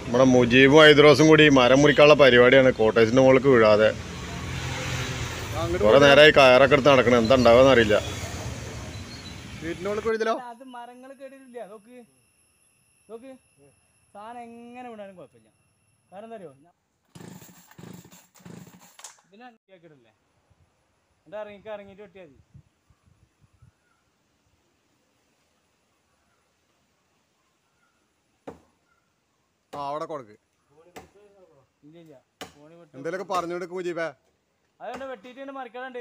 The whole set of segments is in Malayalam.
നമ്മുടെ മുജീബും ഹൈദ്രോസും കൂടി മരം മുറിക്കാനുള്ള പരിപാടിയാണ് കോട്ടേജിന്റെ മുകൾക്ക് വീഴാതെ അങ്ങോട്ട് കുറെ നേരമായി കയറൊക്കെ എടുത്ത് നടക്കണം എന്താ ഉണ്ടാവുക അറിയില്ല വീട്ടിൻ്റെ ഉള്ളിൽ കുഴിഞ്ഞല്ലോ അത് മരങ്ങൾ കേട്ടിട്ടില്ല നോക്ക് നോക്ക് സാധനം എങ്ങനെ വിടാനും കുഴപ്പമില്ല കാരണം എന്താ അറിയോ ഇതിനാ കേക്കിടല്ലേ എന്താ ഇറങ്ങിക്ക് ഇറങ്ങിയിട്ട് വെട്ടിയാൽ മതി ആ അവിടെ കൊടുക്ക് ഇല്ല ഇല്ല ഫോണി വിട്ടു എന്തേലൊക്കെ പറഞ്ഞു കൊടുക്കും മുജീബേ അതുകൊണ്ട് വെട്ടിയിട്ട് തന്നെ മറിക്കാനുണ്ട്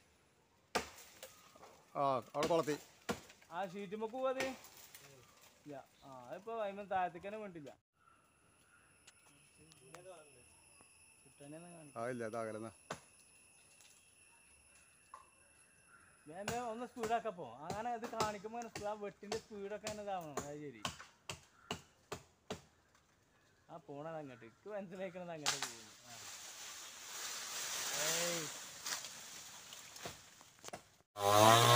ആ അവിടെ കൊളത്തി ആ ഷീറ്റുമ്പോ പോവാത് ഇല്ല ആ അതിപ്പോ അതിന് താഴത്തേക്ക് തന്നെ വേണ്ടില്ല കിട്ടാനെന്ന് കാണി ആ ഇല്ല ഇതാകലെന്നാ ഞാൻ എന്താ ഒന്ന് സ്പീഡാക്കപ്പോ അങ്ങനെ ഇത് കാണിക്കുമ്പോ അങ്ങനെ speed- ആ വെട്ടിന്റെ സ്പീഡൊക്കെ അങ്ങനെ ഇതാവണം അത് ശരി ആ പോണത് അങ്ങോട്ട് എനിക്ക് മനസ്സിലാക്കണത് അങ്ങോട്ട് പോകുന്നു ആ. ഏയ്